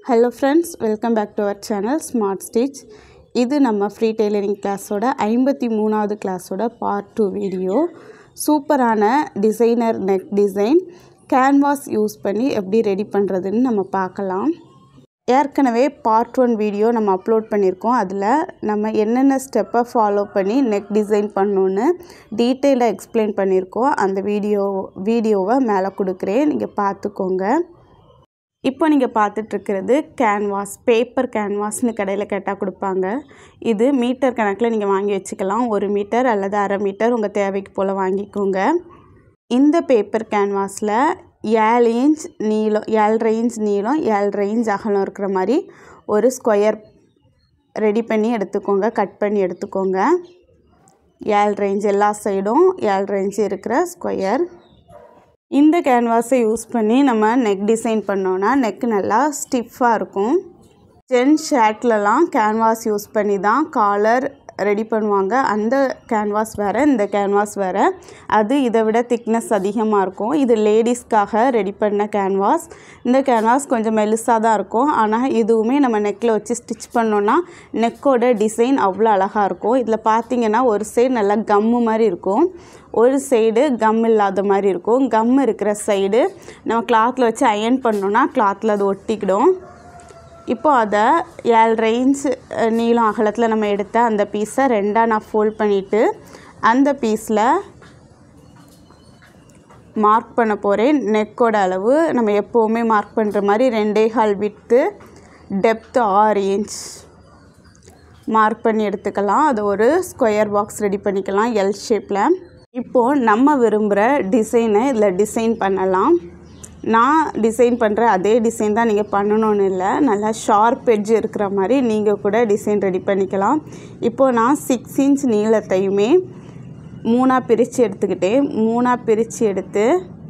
hello friends welcome back to our channel smart stitch இது நம்ம free tailoring கிளாஸோட ஐம்பத்தி மூணாவது கிளாஸோட பார்ட் டூ வீடியோ சூப்பரான designer neck design canvas use பண்ணி எப்படி ரெடி பண்ணுறதுன்னு நம்ம பார்க்கலாம் ஏற்கனவே பார்ட் ஒன் வீடியோ நம்ம அப்லோட் பண்ணியிருக்கோம் அதில் நம்ம என்னென்ன ஸ்டெப்பை ஃபாலோ பண்ணி நெக் டிசைன் பண்ணணுன்னு டீட்டெயிலாக எக்ஸ்பிளைன் பண்ணியிருக்கோம் அந்த வீடியோ வீடியோவை மேலே கொடுக்குறேன் நீங்கள் பார்த்துக்கோங்க இப்போ நீங்கள் பார்த்துட்ருக்கிறது கேன்வாஸ் பேப்பர் கேன்வாஸ்னு கடையில் கேட்டால் கொடுப்பாங்க இது மீட்டர் கணக்கில் நீங்கள் வாங்கி வச்சுக்கலாம் ஒரு மீட்டர் அல்லது அரை மீட்டர் உங்கள் தேவைக்கு போல் வாங்கிக்கோங்க இந்த பேப்பர் கேன்வாஸில் ஏழு இன்ச் நீளம் ஏழரை இன்ச் நீளம் ஏழரை இன்ச் அகலம் இருக்கிற மாதிரி ஒரு ஸ்கொயர் ரெடி பண்ணி எடுத்துக்கோங்க கட் பண்ணி எடுத்துக்கோங்க ஏழரை இன்ச் எல்லா சைடும் ஏழரை இன்ச் இருக்கிற ஸ்கொயர் இந்த கேன்வாஸை யூஸ் பண்ணி நம்ம நெக் டிசைன் பண்ணோன்னா நெக் நல்லா ஸ்டிஃபாக இருக்கும் ஜென் ஷர்ட்லலாம் கேன்வாஸ் யூஸ் பண்ணி தான் காலர் ரெடி பண்ணுவாங்க அந்த கேன்வாஸ் வேறு இந்த கேன்வாஸ் வேறு அது இதை விட திக்னஸ் அதிகமாக இருக்கும் இது லேடிஸ்க்காக ரெடி பண்ண கேன்வாஸ் இந்த கேன்வாஸ் கொஞ்சம் மெலிசாக தான் இருக்கும் ஆனால் இதுவுமே நம்ம நெக்கில் வச்சு ஸ்டிச் பண்ணோன்னா நெக்கோட டிசைன் அவ்வளோ அழகாக இருக்கும் இதில் பார்த்தீங்கன்னா ஒரு சைடு நல்லா கம்மு மாதிரி இருக்கும் ஒரு சைடு கம் இல்லாத மாதிரி இருக்கும் கம் இருக்கிற சைடு நம்ம கிளாத்தில் வச்சு அயன் பண்ணோன்னா கிளாத்தில் அது ஒட்டிக்கிடும் இப்போ அதை ஏழரை இன்ச் நீளம் அகலத்தில் நம்ம எடுத்த அந்த பீஸை ரெண்டாக நான் ஃபோல்ட் பண்ணிவிட்டு அந்த பீஸில் மார்க் பண்ண போகிறேன் நெக்கோட அளவு நம்ம எப்போவுமே மார்க் பண்ணுற மாதிரி ரெண்டே கால் விட்டு டெப்த்து ஆறு இன்ச் மார்க் பண்ணி எடுத்துக்கலாம் அது ஒரு ஸ்கொயர் பாக்ஸ் ரெடி பண்ணிக்கலாம் எல் ஷேப்பில் இப்போது நம்ம விரும்புகிற டிசைனை இதில் டிசைன் பண்ணலாம் நான் டிசைன் பண்ணுற அதே டிசைன் தான் நீங்கள் பண்ணணும்னு இல்லை நல்லா ஷார்ப் எட்ஜ் இருக்கிற மாதிரி நீங்கள் கூட டிசைன் ரெடி பண்ணிக்கலாம் இப்போது நான் சிக்ஸ் இன்ச் நீளத்தையுமே மூணாக பிரித்து எடுத்துக்கிட்டேன் மூணாக பிரித்து எடுத்து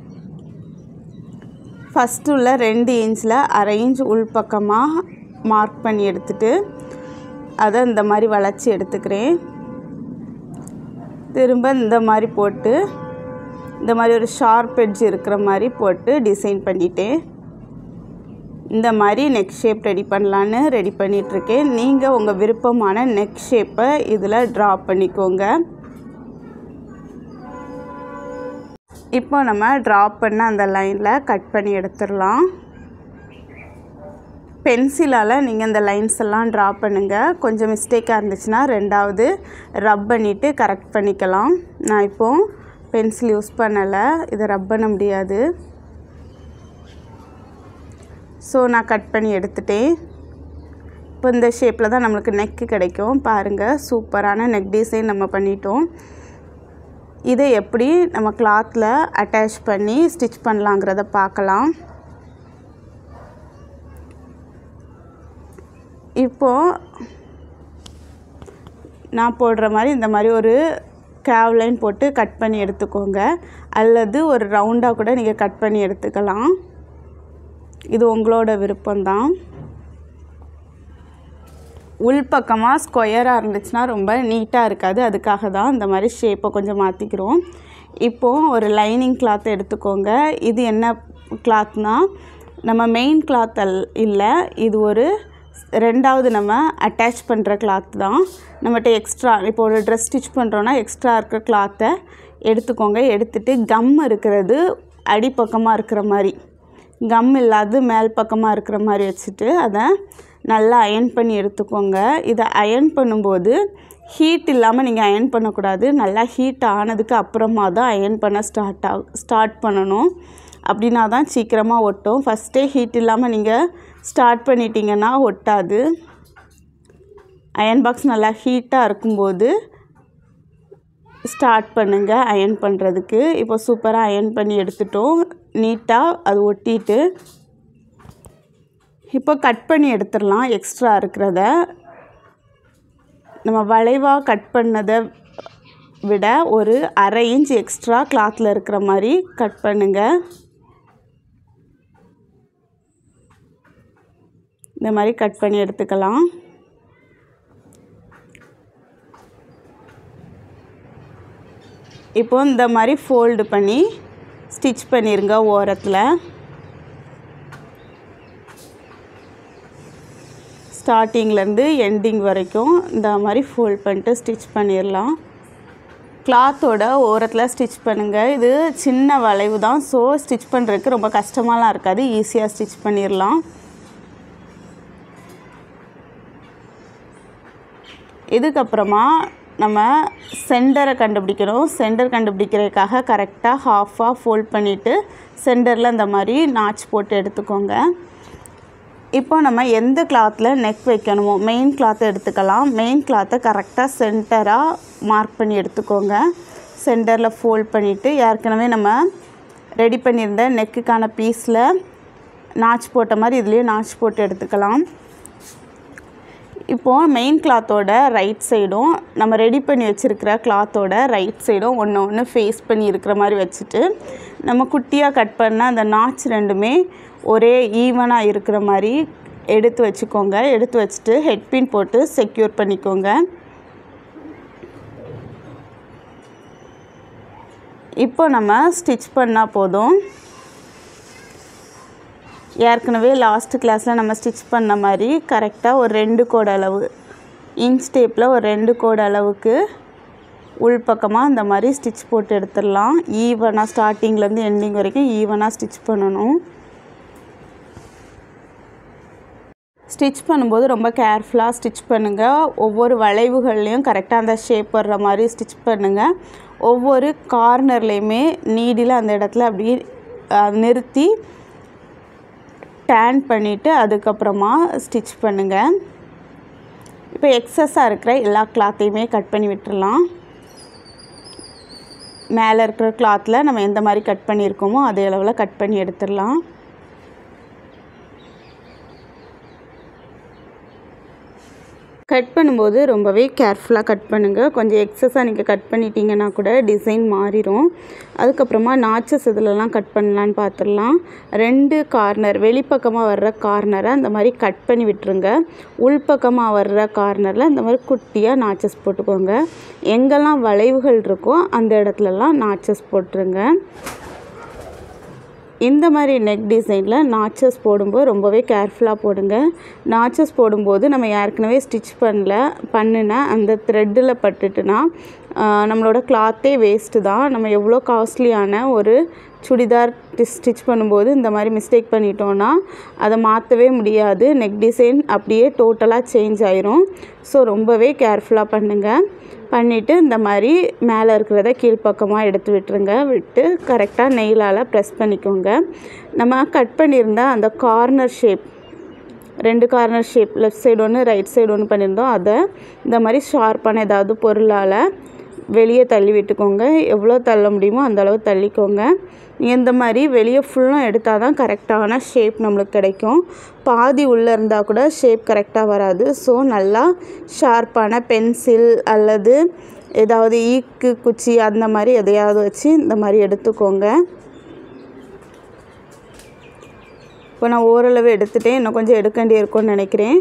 ஃபஸ்ட்டு உள்ள ரெண்டு இன்ச்சில் அரை இன்ச் உள்பக்கமாக மார்க் பண்ணி எடுத்துட்டு அதை இந்த மாதிரி வளைச்சி எடுத்துக்கிறேன் திரும்ப இந்த மாதிரி போட்டு இந்த மாதிரி ஒரு ஷார்ப் எட்ஜ் இருக்கிற மாதிரி போட்டு டிசைன் பண்ணிட்டேன் இந்த மாதிரி நெக் ஷேப் ரெடி பண்ணலான்னு ரெடி பண்ணிகிட்ருக்கேன் நீங்கள் உங்கள் விருப்பமான நெக் ஷேப்பை இதில் ட்ரா பண்ணிக்கோங்க இப்போ நம்ம ட்ரா பண்ண அந்த லைனில் கட் பண்ணி எடுத்துடலாம் பென்சிலால் நீங்கள் இந்த லைன்ஸ் எல்லாம் ட்ரா பண்ணுங்கள் கொஞ்சம் மிஸ்டேக்காக இருந்துச்சுன்னா ரெண்டாவது ரப் பண்ணிவிட்டு கரெக்ட் பண்ணிக்கலாம் நான் இப்போது பென்சில் யூஸ் பண்ணலை இதை ரப் பண்ண முடியாது ஸோ நான் கட் பண்ணி எடுத்துட்டேன் இப்போ இந்த ஷேப்பில் தான் நம்மளுக்கு நெக்கு கிடைக்கும் பாருங்கள் சூப்பரான நெக் டிசைன் நம்ம பண்ணிட்டோம் இதை எப்படி நம்ம கிளாத்தில் அட்டாச் பண்ணி ஸ்டிச் பண்ணலாங்கிறத பார்க்கலாம் இப்போது நான் போடுற மாதிரி இந்த மாதிரி ஒரு கேவ் லைன் போட்டு கட் பண்ணி எடுத்துக்கோங்க அல்லது ஒரு ரவுண்டாக கூட நீங்கள் கட் பண்ணி எடுத்துக்கலாம் இது உங்களோட விருப்பம்தான் உள்பக்கமாக ஸ்கொயராக இருந்துச்சுன்னா ரொம்ப நீட்டாக இருக்காது அதுக்காக தான் இந்த மாதிரி ஷேப்பை கொஞ்சம் மாற்றிக்கிறோம் இப்போது ஒரு லைனிங் கிளாத் எடுத்துக்கோங்க இது என்ன கிளாத்னால் நம்ம மெயின் கிளாத் அல் இல்லை இது ஒரு ரெண்டாவது நம்ம அட்டாச் பண்ணுற கிளாத் தான் நம்மகிட்ட எக்ஸ்ட்ரா இப்போ ஒரு ட்ரெஸ் ஸ்டிச் பண்ணுறோன்னா எக்ஸ்ட்ரா இருக்கிற கிளாத்தை எடுத்துக்கோங்க எடுத்துகிட்டு கம் இருக்கிறது அடிப்பக்கமாக இருக்கிற மாதிரி கம் இல்லாது மேல் பக்கமாக இருக்கிற மாதிரி வச்சுட்டு அதை நல்லா அயன் பண்ணி எடுத்துக்கோங்க இதை அயன் பண்ணும்போது ஹீட் இல்லாமல் நீங்கள் அயன் பண்ணக்கூடாது நல்லா ஹீட் ஆனதுக்கு அப்புறமா தான் அயன் பண்ண ஸ்டார்ட் ஆகும் ஸ்டார்ட் பண்ணணும் அப்படின்னா தான் சீக்கிரமாக ஒட்டும் ஃபஸ்ட்டே ஹீட் இல்லாமல் நீங்கள் ஸ்டார்ட் பண்ணிட்டீங்கன்னா ஒட்டாது அயன் பாக்ஸ் நல்லா ஹீட்டாக இருக்கும்போது ஸ்டார்ட் பண்ணுங்கள் அயன் பண்ணுறதுக்கு இப்போ சூப்பராக அயன் பண்ணி எடுத்துட்டோம் நீட்டாக அது ஒட்டிட்டு இப்போ கட் பண்ணி எடுத்துடலாம் எக்ஸ்ட்ரா இருக்கிறத நம்ம வளைவாக கட் பண்ணதை விட ஒரு அரை இன்ச் எக்ஸ்ட்ரா கிளாத்தில் இருக்கிற மாதிரி கட் பண்ணுங்கள் இந்த மாதிரி கட் பண்ணி எடுத்துக்கலாம் இப்போ இந்த மாதிரி ஃபோல்டு பண்ணி ஸ்டிச் பண்ணிடுங்க ஓரத்தில் ஸ்டார்டிங்லேருந்து எண்டிங் வரைக்கும் இந்த மாதிரி ஃபோல்ட் பண்ணிட்டு ஸ்டிச் பண்ணிடலாம் கிளாத்தோட ஓரத்தில் ஸ்டிச் பண்ணுங்கள் இது சின்ன வளைவு தான் ஸோ ஸ்டிச் பண்ணுறதுக்கு ரொம்ப கஷ்டமாலாம் இருக்காது ஈஸியாக ஸ்டிச் பண்ணிடலாம் இதுக்கப்புறமா நம்ம சென்டரை கண்டுபிடிக்கணும் சென்டர் கண்டுபிடிக்கிறதுக்காக கரெக்டாக ஹாஃபாக ஃபோல்ட் பண்ணிவிட்டு சென்டரில் இந்த மாதிரி நாச் போட்டு எடுத்துக்கோங்க இப்போ நம்ம எந்த கிளாத்தில் நெக் வைக்கணுமோ மெயின் கிளாத்தை எடுத்துக்கலாம் மெயின் கிளாத்தை கரெக்டாக சென்டராக மார்க் பண்ணி எடுத்துக்கோங்க சென்டரில் ஃபோல்ட் பண்ணிவிட்டு ஏற்கனவே நம்ம ரெடி பண்ணியிருந்த நெக்குக்கான பீஸில் நாச் போட்ட மாதிரி இதுலேயும் நாச் போட்டு எடுத்துக்கலாம் இப்போது மெயின் கிளாத்தோட ரைட் சைடும் நம்ம ரெடி பண்ணி வச்சுருக்கிற கிளாத்தோட ரைட் சைடும் ஒன்று ஒன்று ஃபேஸ் பண்ணி இருக்கிற மாதிரி வச்சுட்டு நம்ம குட்டியாக கட் பண்ண அந்த நாச் ரெண்டுமே ஒரே ஈவனாக இருக்கிற மாதிரி எடுத்து வச்சுக்கோங்க எடுத்து வச்சுட்டு ஹெட் பின் போட்டு செக்யூர் பண்ணிக்கோங்க இப்போ நம்ம ஸ்டிச் பண்ணால் போதும் ஏற்கனவே லாஸ்ட் கிளாஸில் நம்ம ஸ்டிச் பண்ண மாதிரி கரெக்டாக ஒரு ரெண்டு கோடு அளவு இன்ச் டேப்பில் ஒரு ரெண்டு கோடு அளவுக்கு உள்பக்கமாக இந்த மாதிரி ஸ்டிச் போட்டு எடுத்துடலாம் ஈவனாக ஸ்டார்டிங்லேருந்து எண்டிங் வரைக்கும் ஈவனாக ஸ்டிச் பண்ணணும் ஸ்டிச் பண்ணும்போது ரொம்ப கேர்ஃபுல்லாக ஸ்டிச் பண்ணுங்கள் ஒவ்வொரு வளைவுகள்லேயும் கரெக்டாக அந்த ஷேப் வர்ற மாதிரி ஸ்டிச் பண்ணுங்கள் ஒவ்வொரு கார்னர்லேயுமே நீடில் அந்த இடத்துல அப்படியே நிறுத்தி டேன் பண்ணிவிட்டு அதுக்கப்புறமா ஸ்டிச் பண்ணுங்கள் இப்போ எக்ஸஸாக இருக்கிற எல்லா கிளாத்தையுமே கட் பண்ணி விட்டுறலாம் மேலே இருக்கிற கிளாத்தில் நம்ம எந்த மாதிரி கட் பண்ணியிருக்கோமோ அதே அளவில் கட் பண்ணி எடுத்துடலாம் கட் பண்ணும்போது ரொம்பவே கேர்ஃபுல்லாக கட் பண்ணுங்கள் கொஞ்சம் எக்ஸஸாக நீங்கள் கட் பண்ணிட்டீங்கன்னா கூட டிசைன் மாறிடும் அதுக்கப்புறமா நாச்சஸ் இதிலலாம் கட் பண்ணலான்னு பார்த்துடலாம் ரெண்டு கார்னர் வெளிப்பக்கமாக வர்ற கார்னரை அந்த மாதிரி கட் பண்ணி விட்டுருங்க உள்பக்கமாக வர்ற கார்னரில் இந்த மாதிரி குட்டியாக நாச்சஸ் போட்டுக்கோங்க எங்கெல்லாம் வளைவுகள் இருக்கோ அந்த இடத்துலலாம் நாச்சஸ் போட்டுருங்க இந்த மாதிரி நெக் டிசைனில் நாச்சஸ் போடும்போது ரொம்பவே கேர்ஃபுல்லாக போடுங்க நாச்சஸ் போடும்போது நம்ம ஏற்கனவே ஸ்டிச் பண்ணல பண்ணின அந்த த்ரெட்டில் பட்டுட்டுனா நம்மளோட கிளாத்தே வேஸ்ட்டு தான் நம்ம எவ்வளோ காஸ்ட்லியான ஒரு சுடிதார் ஸ்டிச் பண்ணும்போது இந்த மாதிரி மிஸ்டேக் பண்ணிட்டோன்னா அதை மாற்றவே முடியாது நெக் டிசைன் அப்படியே டோட்டலாக சேஞ்ச் ஆயிரும் ஸோ ரொம்பவே கேர்ஃபுல்லாக பண்ணுங்கள் பண்ணிவிட்டு இந்த மாதிரி மேலே இருக்கிறத கீழ்ப்பக்கமாக எடுத்து விட்டுருங்க விட்டு கரெக்டாக நெயிலால் ப்ரெஸ் பண்ணிக்கோங்க நம்ம கட் பண்ணியிருந்த அந்த கார்னர் ஷேப் ரெண்டு கார்னர் ஷேப் லெஃப்ட் சைடு ஒன்று ரைட் சைடு ஒன்று பண்ணியிருந்தோம் அதை இந்த மாதிரி ஷார்ப்பான ஏதாவது பொருளால் வெளியே தள்ளி விட்டுக்கோங்க எவ்வளோ தள்ள முடியுமோ அந்த அளவு தள்ளிக்கோங்க இந்த மாதிரி வெளியே ஃபுல்லும் எடுத்தால் தான் கரெக்டான ஷேப் நம்மளுக்கு கிடைக்கும் பாதி உள்ளே இருந்தால் கூட ஷேப் கரெக்டாக வராது ஸோ நல்லா ஷார்ப்பான பென்சில் அல்லது ஏதாவது ஈக்கு குச்சி அந்த மாதிரி எதையாவது வச்சு இந்த மாதிரி எடுத்துக்கோங்க இப்போ நான் ஓரளவு எடுத்துகிட்டேன் இன்னும் கொஞ்சம் எடுக்க வேண்டிய இருக்கும்னு நினைக்கிறேன்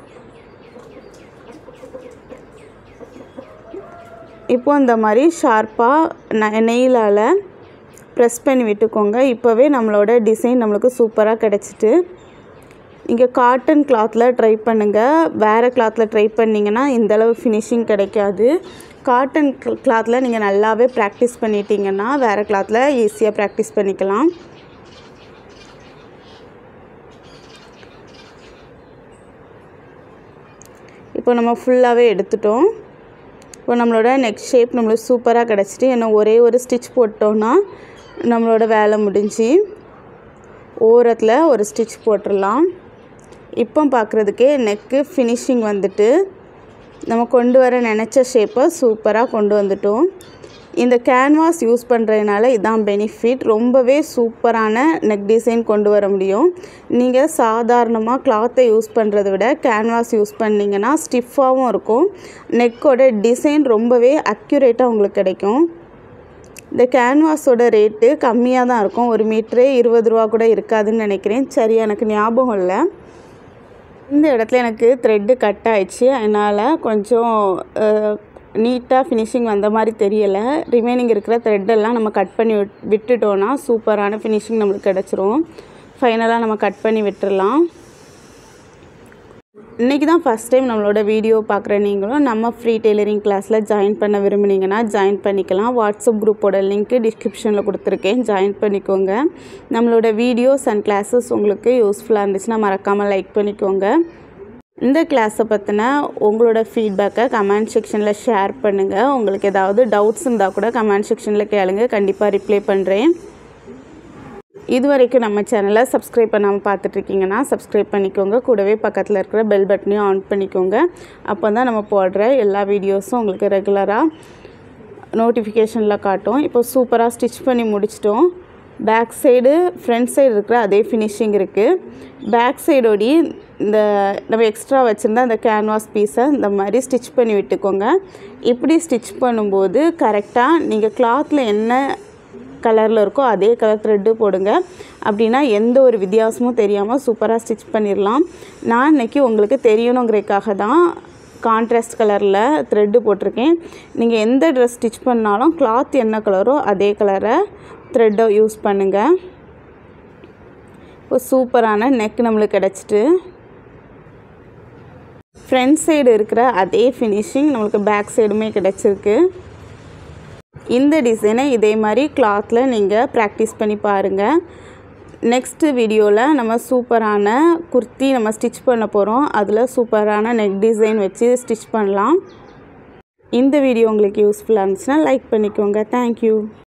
இப்போ இந்த மாதிரி ஷார்ப்பாக நெயிலால் ப்ரெஸ் பண்ணி விட்டுக்கோங்க இப்போவே நம்மளோட டிசைன் நம்மளுக்கு சூப்பராக கிடச்சிட்டு இங்கே காட்டன் கிளாத்தில் ட்ரை பண்ணுங்கள் வேறு கிளாத்தில் ட்ரை பண்ணிங்கன்னா இந்தளவு ஃபினிஷிங் கிடைக்காது காட்டன் கிளாத்தில் நீங்கள் நல்லாவே ப்ராக்டிஸ் பண்ணிட்டீங்கன்னா வேறு கிளாத்தில் ஈஸியாக ப்ராக்டிஸ் பண்ணிக்கலாம் இப்போ நம்ம ஃபுல்லாகவே எடுத்துட்டோம் இப்போ நம்மளோட நெக் ஷேப் நம்மளுக்கு சூப்பராக கிடச்சிட்டு இன்னும் ஒரே ஒரு ஸ்டிச் போட்டோன்னா நம்மளோட வேலை முடிஞ்சு ஓரத்தில் ஒரு ஸ்டிச் போட்டுடலாம் இப்போ பார்க்குறதுக்கே நெக்கு ஃபினிஷிங் வந்துட்டு நம்ம கொண்டு வர நினச்ச ஷேப்பை சூப்பராக கொண்டு வந்துட்டோம் இந்த கேன்வாஸ் யூஸ் பண்ணுறதுனால இதான் பெனிஃபிட் ரொம்பவே சூப்பரான நெக் டிசைன் கொண்டு வர முடியும் நீங்கள் சாதாரணமாக கிளாத்தை யூஸ் பண்ணுறத விட கேன்வாஸ் யூஸ் பண்ணிங்கன்னா ஸ்டிஃபாகவும் இருக்கும் நெக்கோட டிசைன் ரொம்பவே அக்யூரேட்டாக உங்களுக்கு கிடைக்கும் இந்த கேன்வாஸோட ரேட்டு கம்மியாக தான் இருக்கும் ஒரு மீட்டரே இருபது ரூபா கூட இருக்காதுன்னு நினைக்கிறேன் சரி எனக்கு ஞாபகம் இல்லை இந்த இடத்துல எனக்கு த்ரெட்டு கட் ஆயிடுச்சு அதனால் கொஞ்சம் நீட்டாக ஃபினிஷிங் வந்த மாதிரி தெரியலை ரிமைனிங் இருக்கிற த்ரெட்டெல்லாம் நம்ம கட் பண்ணி விட் விட்டுட்டோன்னா சூப்பரான ஃபினிஷிங் நம்மளுக்கு கிடச்சிரும் ஃபைனலாக நம்ம கட் பண்ணி விட்டுறலாம் இன்றைக்கி தான் ஃபஸ்ட் டைம் நம்மளோட வீடியோ பார்க்குற நீங்களும் நம்ம ஃப்ரீ டெய்லரிங் கிளாஸில் ஜாயின் பண்ண விரும்புனீங்கன்னா ஜாயின் பண்ணிக்கலாம் வாட்ஸ்அப் குரூப்போட லிங்க்கு டிஸ்கிரிப்ஷனில் கொடுத்துருக்கேன் ஜாயின் பண்ணிக்கோங்க நம்மளோட வீடியோஸ் அண்ட் கிளாஸஸ் உங்களுக்கு யூஸ்ஃபுல்லாக இருந்துச்சுன்னா மறக்காமல் லைக் பண்ணிக்கோங்க இந்த கிளாஸை பற்றின உங்களோட ஃபீட்பேக்கை கமெண்ட் செக்ஷனில் ஷேர் பண்ணுங்கள் உங்களுக்கு ஏதாவது டவுட்ஸ் இருந்தால் கூட கமெண்ட் செக்ஷனில் கேளுங்க கண்டிப்பாக ரிப்ளை பண்ணுறேன் இது வரைக்கும் நம்ம சேனலை சப்ஸ்கிரைப் பண்ணாமல் பார்த்துட்ருக்கீங்கன்னா சப்ஸ்கிரைப் பண்ணிக்கோங்க கூடவே பக்கத்தில் இருக்கிற பெல் பட்டனையும் ஆன் பண்ணிக்கோங்க அப்போ தான் நம்ம போடுற எல்லா வீடியோஸும் உங்களுக்கு ரெகுலராக நோட்டிஃபிகேஷனில் காட்டும் இப்போ சூப்பராக ஸ்டிச் பண்ணி முடிச்சிட்டோம் பேக் சைடு ஃப்ரண்ட் சைடு இருக்கிற அதே ஃபினிஷிங் இருக்குது பேக் சைடோடி இந்த நம்ம எக்ஸ்ட்ரா வச்சுருந்தா அந்த கேன்வாஸ் பீஸை இந்த மாதிரி ஸ்டிச் பண்ணி விட்டுக்கோங்க இப்படி ஸ்டிச் பண்ணும்போது கரெக்டாக நீங்கள் கிளாத்தில் என்ன கலரில் இருக்கோ அதே கலர் த்ரெட்டு போடுங்க அப்படின்னா எந்த ஒரு வித்தியாசமும் தெரியாமல் சூப்பராக ஸ்டிச் பண்ணிடலாம் நான் இன்றைக்கி உங்களுக்கு தெரியணுங்கிறதுக்காக தான் கான்ட்ராஸ்ட் கலரில் த்ரெட்டு போட்டிருக்கேன் நீங்கள் எந்த ட்ரெஸ் ஸ்டிச் பண்ணாலும் கிளாத் என்ன கலரோ அதே கலரை த்ரெட்டை யூஸ் பண்ணுங்கள் இப்போ சூப்பரான நெக் நம்மளுக்கு கிடச்சிட்டு ஃப்ரண்ட் சைடு இருக்கிற அதே ஃபினிஷிங் நம்மளுக்கு பேக் சைடுமே கிடச்சிருக்கு இந்த டிசைனை இதே மாதிரி கிளாத்தில் நீங்கள் ப்ராக்டிஸ் பண்ணி பாருங்கள் நெக்ஸ்ட்டு வீடியோவில் நம்ம சூப்பரான குர்த்தி நம்ம ஸ்டிச் பண்ண போகிறோம் அதில் சூப்பரான நெக் டிசைன் வச்சு ஸ்டிச் பண்ணலாம் இந்த வீடியோ உங்களுக்கு யூஸ்ஃபுல்லாக இருந்துச்சுன்னா லைக் பண்ணிக்கோங்க தேங்க்யூ